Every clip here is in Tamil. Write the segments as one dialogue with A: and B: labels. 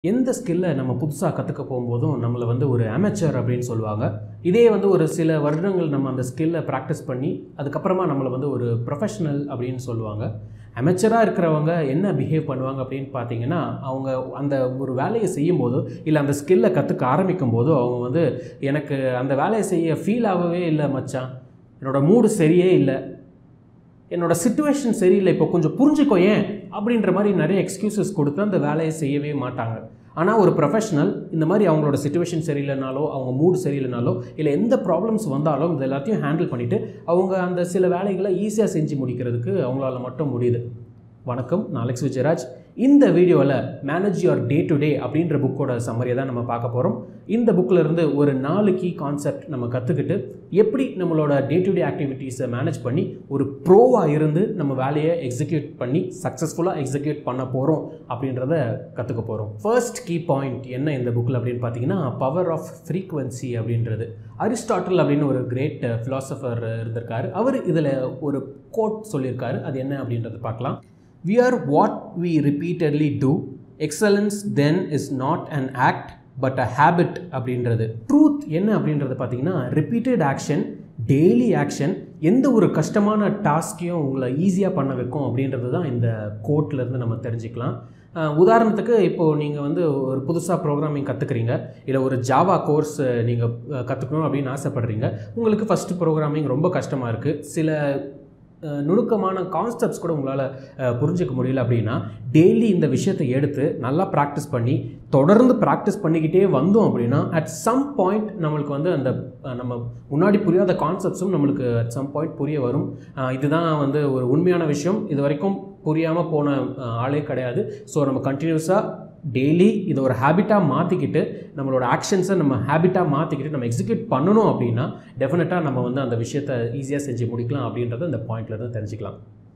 A: எந்த ஸ்கில்லை நம்ம புதுசாக கற்றுக்க போகும்போதும் நம்மளை வந்து ஒரு அமெச்சர் அப்படின்னு சொல்லுவாங்க இதே வந்து ஒரு சில வருடங்கள் நம்ம அந்த ஸ்கில்லை ப்ராக்டிஸ் பண்ணி அதுக்கப்புறமா நம்மளை வந்து ஒரு ப்ரொஃபஷனல் அப்படின்னு சொல்லுவாங்க அமெச்சராக இருக்கிறவங்க என்ன பிஹேவ் பண்ணுவாங்க அப்படின்னு பார்த்தீங்கன்னா அவங்க அந்த ஒரு வேலையை செய்யும்போது இல்லை அந்த ஸ்கில்லை கற்றுக்க ஆரம்பிக்கும் போது அவங்க வந்து எனக்கு அந்த வேலையை செய்ய ஃபீல் ஆகவே இல்லை மச்சான் என்னோடய மூடு சரியே இல்லை என்னோட சுச்சுவேஷன் சரியில்லை இப்போ கொஞ்சம் புரிஞ்சுக்கோ ஏன் அப்படின்ற மாதிரி நிறைய எக்ஸ்கியூசஸ் கொடுத்து அந்த வேலையை செய்யவே மாட்டாங்க ஆனால் ஒரு ப்ரொஃபஷனல் இந்த மாதிரி அவங்களோட சுச்சுவேஷன் சரியில்லைனாலோ அவங்க மூடு சரியில்லைனாலோ இல்லை எந்த ப்ராப்ளம்ஸ் வந்தாலும் இது எல்லாத்தையும் ஹேண்டில் பண்ணிவிட்டு அவங்க அந்த சில வேலைகளை ஈஸியாக செஞ்சு முடிக்கிறதுக்கு அவங்களால மட்டும் முடியுது வணக்கம் நான் அலெக்ஸ் விஜயராஜ் இந்த வீடியோவில் manage your day to day அப்படின்ற புக்கோட சம்மரியை தான் நம்ம பார்க்க போகிறோம் இந்த புக்கில் இருந்து ஒரு நாலு கீ கான்செப்ட் நம்ம கற்றுக்கிட்டு எப்படி நம்மளோட டே டு டே ஆக்டிவிட்டீஸை மேனேஜ் பண்ணி ஒரு ப்ரோவாக இருந்து நம்ம வேலையை எக்ஸிக்யூட் பண்ணி சக்ஸஸ்ஃபுல்லாக எக்ஸிக்யூட் பண்ண போகிறோம் அப்படின்றத கற்றுக்க போகிறோம் ஃபர்ஸ்ட் கீ பாயிண்ட் என்ன இந்த புக்கில் அப்படின்னு பார்த்தீங்கன்னா பவர் ஆஃப் ஃப்ரீக்குவன்சி அப்படின்றது அரிஸ்டாட்டில் அப்படின்னு ஒரு கிரேட் ஃபிலாசபர் இருந்திருக்காரு அவர் இதில் ஒரு கோட் சொல்லியிருக்காரு அது என்ன அப்படின்றத பார்க்கலாம் we are what we repeatedly do excellence then is not an act but a habit அப்படின்றது ட்ரூத் என்ன அப்படின்றது பார்த்தீங்கன்னா ரிப்பீட்டட் ஆக்ஷன் டெய்லி ஆக்ஷன் எந்த ஒரு கஷ்டமான டாஸ்க்கையும் உங்களை ஈஸியாக பண்ண வைக்கும் அப்படின்றது தான் இந்த கோட்லேருந்து நம்ம தெரிஞ்சுக்கலாம் அஹ் உதாரணத்துக்கு இப்போது நீங்கள் வந்து ஒரு புதுசாக ப்ரோக்ராமிங் கற்றுக்குறீங்க இல்லை ஒரு ஜாவா கோர்ஸ் நீங்கள் கற்றுக்கணும் அப்படின்னு ஆசைப்படுறீங்க உங்களுக்கு ஃபஸ்ட்டு ப்ரோக்ராமிங் ரொம்ப கஷ்டமாக இருக்குது சில அஹ் நுணுக்கமான கான்செப்ட்ஸ் கூட உங்களால் அஹ், புரிஞ்சுக்க முடியல அப்படின்னா டெய்லி இந்த விஷயத்தை எடுத்து நல்லா ப்ராக்டிஸ் பண்ணி தொடர்ந்து ப்ராக்டிஸ் பண்ணிக்கிட்டே வந்தோம் அப்படின்னா அட் சம் பாயிண்ட் நம்மளுக்கு வந்து அந்த அஹ், நம்ம முன்னாடி புரியாத கான்செப்ட்ஸும் நம்மளுக்கு அட் சம் பாயிண்ட் புரிய வரும் அஹ், இதுதான் வந்து ஒரு உண்மையான விஷயம் இது வரைக்கும் புரியாமல் போன அஹ், ஆளே கிடையாது ஸோ நம்ம கண்டினியூஸாக டெய்லி இதை ஒரு ஹேபிட்டாக மாற்றிக்கிட்டு நம்மளோட ஆக்ஷன்ஸை நம்ம ஹேபிட்டாக மாற்றிக்கிட்டு நம்ம எக்ஸிக்யூட் பண்ணணும் அப்படின்னா டெஃபினட்டாக நம்ம வந்து அந்த விஷயத்தை ஈஸியாக செஞ்சு முடிக்கலாம் அப்படின்றத இந்த பாயிண்ட்லேருந்து தெரிஞ்சுக்கலாம்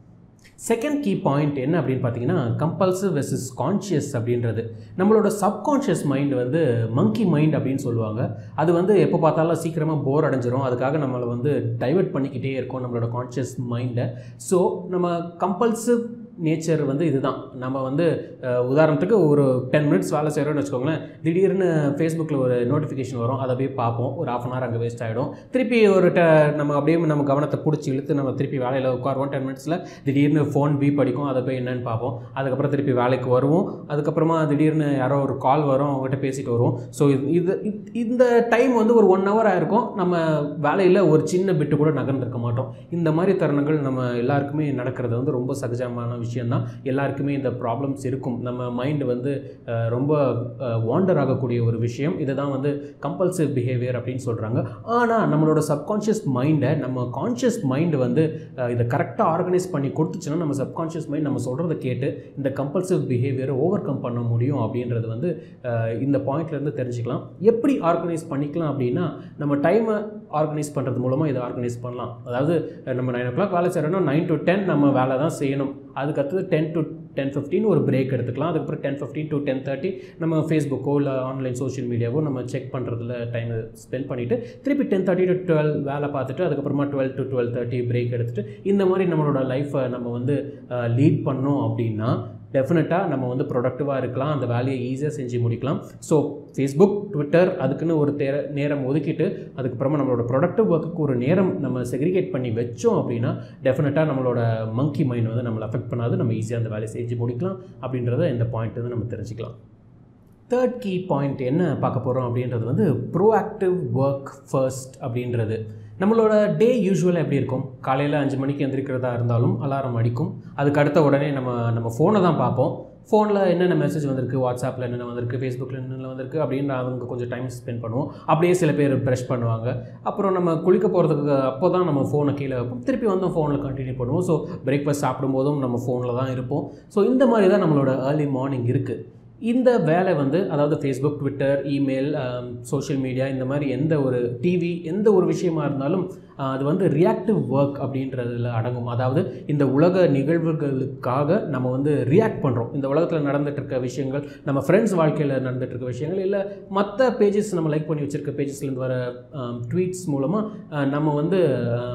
A: செகண்ட் கீ பாயிண்ட் என்ன அப்படின்னு பார்த்தீங்கன்னா கம்பல்சிவ் வெர்சஸ் கான்ஷியஸ் அப்படின்றது நம்மளோட சப்கான்ஷியஸ் மைண்ட் வந்து மங்கி மைண்ட் அப்படின்னு சொல்லுவாங்க அது வந்து எப்போ பார்த்தாலும் சீக்கிரமாக போர் அடைஞ்சிரும் அதுக்காக நம்மளை வந்து டைவர்ட் பண்ணிக்கிட்டே இருக்கோம் நம்மளோட கான்ஷியஸ் மைண்டை ஸோ நம்ம கம்பல்சிவ் நேச்சர் வந்து இதுதான் நம்ம வந்து அஹ், உதாரணத்துக்கு ஒரு டென் மினிட்ஸ் வேலை செய்கிறோம்னு வச்சுக்கோங்களேன் திடீர்னு ஃபேஸ்புக்கில் ஒரு நோட்டிஃபிகேஷன் வரும் அதை போய் பார்ப்போம் ஒரு ஆஃப் அன் ஹவர் அங்கே வேஸ்ட் ஆகிடும் திருப்பி ஒரு ட நம்ம அப்படியே நம்ம கவனத்தை பிடிச்சி இழுத்து நம்ம திருப்பி வேலையில் உட்காருவோம் டென் மினிட்ஸில் திடீர்னு ஃபோன் பீப் அடிக்கும் அதை போய் என்னன்னு பார்ப்போம் அதுக்கப்புறம் திருப்பி வேலைக்கு வருவோம் அதுக்கப்புறமா திடீர்னு யாரோ ஒரு கால் வரும் அவங்ககிட்ட பேசிட்டு வருவோம் ஸோ இது இது இது- இந்த டைம் வந்து ஒரு ஒன் ஹவர் ஆயிருக்கும் நம்ம வேலையில் ஒரு சின்ன பிட்டு கூட நகர்ந்திருக்க மாட்டோம் இந்த மாதிரி தருணங்கள் நம்ம எல்லாருக்குமே நடக்கிறது வந்து ரொம்ப சகஜமான விஷயம்தான் எல்லாருக்குமே இந்த ப்ராப்ளம்ஸ் இருக்கும் நம்ம மைண்டு வந்து அஹ், ரொம்ப வாண்டர் ஆகக்கூடிய ஒரு விஷயம் இதை தான் வந்து கம்பல்சிவ் பிஹேவியர் அப்படின்னு சொல்கிறாங்க ஆனால் நம்மளோட சப்கான்ஷியஸ் மைண்டை நம்ம கான்ஷியஸ் மைண்டு வந்து அஹ், இதை கரெக்டாக ஆர்கனைஸ் பண்ணி கொடுத்துச்சுன்னா நம்ம சப்கான்ஷியஸ் மைண்ட் நம்ம சொல்கிறத கேட்டு இந்த கம்பல்சிவ் பிஹேவியரை ஓவர் கம் பண்ண முடியும் அப்படின்றது வந்து அஹ், இந்த பாயிண்ட்லேருந்து தெரிஞ்சுக்கலாம் எப்படி ஆர்கனைஸ் பண்ணிக்கலாம் அப்படின்னா நம்ம டைமை ஆர்கனைஸ் பண்ணுறது மூலமாக இதை ஆர்கனைஸ் பண்ணலாம் அதாவது அஹ், நம்ம நைன் ஓ கிளாக் வேலை செய்கிறோன்னா நைன் டு டென் நம்ம வேலை தான் செய்யணும் அதுக்கடுத்தது டென் டு டென் ஃபிஃப்டின் ஒரு பிரேக் எடுத்துக்கலாம் அதுக்கப்புறம் ten fifteen to ten thirty நம்ம ஃபேஸ்புக்கோ இல்லை ஆன்லைன் சோஷியல் மீடியாவோ நம்ம செக் பண்ணுறதுல டைம் ஸ்பெண்ட் பண்ணிவிட்டு திருப்பி டென் தேர்ட்டி டு டுவெல் வேலை பார்த்துட்டு அதுக்கப்புறமா twelve to twelve thirty break எடுத்துகிட்டு இந்த மாதிரி நம்மளோட லைஃப்பை நம்ம வந்து லீட் பண்ணோம் அப்படின்னா டெஃபினட்டாக நம்ம வந்து ப்ரொடக்டிவாக இருக்கலாம் அந்த வேலையை ஈஸியாக செஞ்சு முடிக்கலாம் ஸோ ஃபேஸ்புக் ட்விட்டர் அதுக்குன்னு ஒரு தேர நேரம் ஒதுக்கிட்டு அதுக்கப்புறமா நம்மளோட ப்ரொடக்டிவ் ஒர்க்குக்கு ஒரு நேரம் நம்ம செக்ரிகேட் பண்ணி வச்சோம் அப்படின்னா டெஃபினட்டாக நம்மளோட மங்கி மைண்ட் வந்து நம்மளை அஃபெக்ட் பண்ணாது நம்ம ஈஸியாக அந்த வேலையை செஞ்சு முடிக்கலாம் அப்படின்றத இந்த பாயிண்ட் வந்து நம்ம தெரிஞ்சுக்கலாம் தேர்ட் கீ பாயிண்ட் என்ன பார்க்க போகிறோம் அப்படின்றது வந்து ப்ரோஆக்டிவ் ஒர்க் ஃபர்ஸ்ட் அப்படின்றது நம்மளோட டே யூஸ்வலாக எப்படி இருக்கும் காலையில் அஞ்சு மணிக்கு எந்திரிக்கிறதா இருந்தாலும் அலாரம் அடிக்கும் அதுக்கு அடுத்த உடனே நம்ம நம்ம ஃபோனை தான் பார்ப்போம் ஃபோனில் என்னென்ன மெசேஜ் வந்திருக்கு வாட்ஸ்அப்பில் என்னென்ன வந்திருக்கு ஃபேஸ்புக்கில் என்னென்ன வந்திருக்கு அப்படின்னு அவங்க கொஞ்சம் டைம் ஸ்பெண்ட் பண்ணுவோம் அப்படியே சில பேர் ப்ரெஷ் பண்ணுவாங்க அப்புறம் நம்ம குளிக்க போகிறதுக்கு அப்போ தான் நம்ம ஃபோனை கீழே வைப்போம் திருப்பி வந்து ஃபோனில் கண்டினியூ பண்ணுவோம் ஸோ பிரேக்ஃபாஸ்ட் சாப்பிடும்போதும் நம்ம ஃபோனில் தான் இருப்போம் ஸோ இந்த மாதிரி தான் நம்மளோட ஏர்லி மார்னிங் இருக்குது இந்த வேலை வந்து அதாவது Facebook Twitter email social media இந்த மாதிரி எந்த ஒரு டிவி எந்த ஒரு விஷயமா இருந்தாலும் ஆஹ், அது வந்து ரியாக்டிவ் ஒர்க் அப்படின்றதுல அடங்கும் அதாவது இந்த உலக நிகழ்வுகளுக்காக நம்ம வந்து ரியாக்ட் பண்ணுறோம் இந்த உலகத்தில் நடந்துட்டு இருக்க விஷயங்கள் நம்ம ஃப்ரெண்ட்ஸ் வாழ்க்கையில் நடந்துட்டு இருக்க விஷயங்கள் இல்லை மற்ற பேஜஸ் நம்ம லைக் பண்ணி வச்சுருக்க பேஜஸ்லேருந்து வர ட்வீட்ஸ் மூலமாக நம்ம வந்து ஆம்,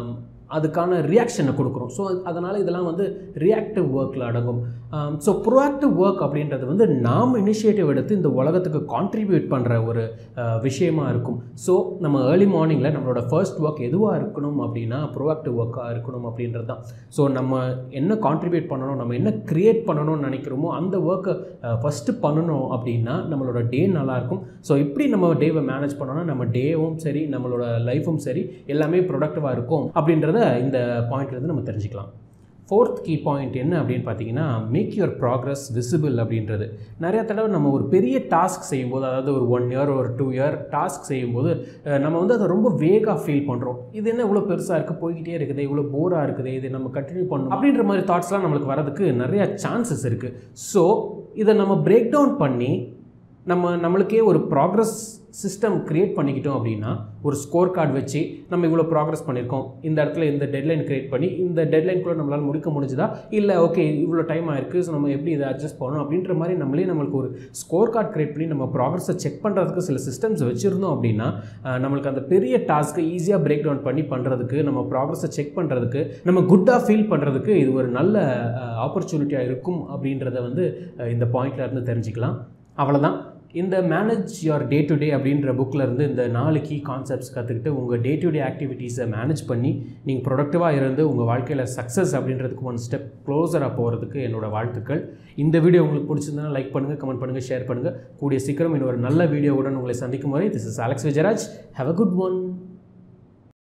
A: அதுக்கான ரியாக்ஷனை கொடுக்குறோம் ஸோ அதனால் இதெல்லாம் வந்து ரியாக்டிவ் ஒர்க்கில் அடங்கும் ஸோ ப்ரோஆக்டிவ் ஒர்க் அப்படின்றது வந்து நாம் இனிஷியேட்டிவ் எடுத்து இந்த உலகத்துக்கு கான்ட்ரிபியூட் பண்ணுற ஒரு அஹ், விஷயமா இருக்கும் ஸோ நம்ம ஏர்லி மார்னிங்கில் நம்மளோட ஃபர்ஸ்ட் ஒர்க் எதுவாக இருக்கணும் அப்படின்னா ப்ரோஆக்டிவ் ஒர்க்காக இருக்கணும் அப்படின்றது தான் ஸோ நம்ம என்ன கான்ட்ரிபியூட் பண்ணணும் நம்ம என்ன க்ரியேட் பண்ணணும்னு நினைக்கிறோமோ அந்த ஒர்க்கை ஃபஸ்ட்டு பண்ணணும் அப்படின்னா நம்மளோட டே நல்லாயிருக்கும் ஸோ இப்படி நம்ம டேவை மேனேஜ் பண்ணோம்னா நம்ம டேவும் சரி நம்மளோட லைஃபும் சரி எல்லாமே ப்ரொடக்டிவாக இருக்கும் அப்படின்றத இந்த பாயிண்ட்லேருந்து நம்ம தெரிஞ்சுக்கலாம் ஃபோர்த் கீ பாயிண்ட் என்ன அப்படின்னு பார்த்தீங்கன்னா மேக் யுவர் ப்ராக்ரஸ் விசிபிள் அப்படின்றது நிறைய தடவை நம்ம ஒரு பெரிய டாஸ்க் செய்யும்போது அதாவது ஒரு ஒன் இயர் ஒரு டூ இயர் டாஸ்க் செய்யும்போது அஹ், நம்ம வந்து அதை ரொம்ப வேகாக ஃபீல் பண்ணுறோம் இது என்ன இவ்வளோ பெருசாக இருக்குது போய்கிட்டே இருக்குது இவ்வளோ போராக இருக்குது இது நம்ம கண்டினியூ பண்ணணும் அப்படின்ற மாதிரி தாட்ஸ்லாம் நம்மளுக்கு வரதுக்கு நிறைய சான்சஸ் இருக்குது ஸோ இதை நம்ம பிரேக் டவுன் பண்ணி நம்ம நம்மளுக்கே ஒரு ப்ராக்ரஸ் சிஸ்டம் க்ரியேட் பண்ணிக்கிட்டோம் அப்படின்னா ஒரு ஸ்கோர் கார்டு வச்சு நம்ம இவ்வளோ ப்ராக்ரஸ் பண்ணியிருக்கோம் இந்த இடத்துல இந்த டெட்லைன் க்ரியேட் பண்ணி இந்த டெட்லைன்குள்ளே நம்மளால் முடிக்க முடிஞ்சுதா இல்லை ஓகே இவ்வளோ டைம் ஆயிருக்கு ஸோ நம்ம எப்படி இதை அட்ஜஸ்ட் பண்ணணும் அப்படின்ற மாதிரி நம்மளே நம்மளுக்கு ஒரு ஸ்கோர் கார்டு க்ரியேட் பண்ணி நம்ம ப்ராக்ரஸை செக் பண்ணுறதுக்கு சில சிஸ்டம்ஸ் வச்சுருந்தோம் அப்படின்னா அஹ், நம்மளுக்கு அந்த பெரிய டாஸ்க்கை ஈஸியாக பிரேக் டவுன் பண்ணி பண்ணுறதுக்கு நம்ம ப்ராக்ரஸை செக் பண்ணுறதுக்கு நம்ம குட்டாக ஃபீல் பண்ணுறதுக்கு இது ஒரு நல்ல ஆப்பர்ச்சுனிட்டியாக இருக்கும் அப்படின்றத வந்து அஹ், இந்த பாயிண்ட்ல இருந்து தெரிஞ்சுக்கலாம் அவ்வளோதான் இந்த manage your day to day அப்படின்ற புக்கில் இருந்து இந்த நாலு கீ கான்செப்ட்ஸ் கற்றுக்கிட்டு உங்கள் டே டு டே ஆக்டிவிட்டீஸை மேனேஜ் பண்ணி நீங்கள் ப்ரொடக்டிவாக இருந்து உங்கள் வாழ்க்கையில் சக்ஸஸ் அப்படின்றதுக்கு ஒன் ஸ்டெப் க்ளோஸராக போகிறதுக்கு என்னோட வாழ்த்துக்கள் இந்த வீடியோ உங்களுக்கு பிடிச்சிருந்தனா லைக் பண்ணுங்கள் கமெண்ட் பண்ணுங்கள் ஷேர் பண்ணுங்கள் கூடிய சீக்கிரம் இன்னொரு நல்ல வீடியோவுடன் உங்களை சந்திக்கும் வரை this is Alex Vijayaraj have a good one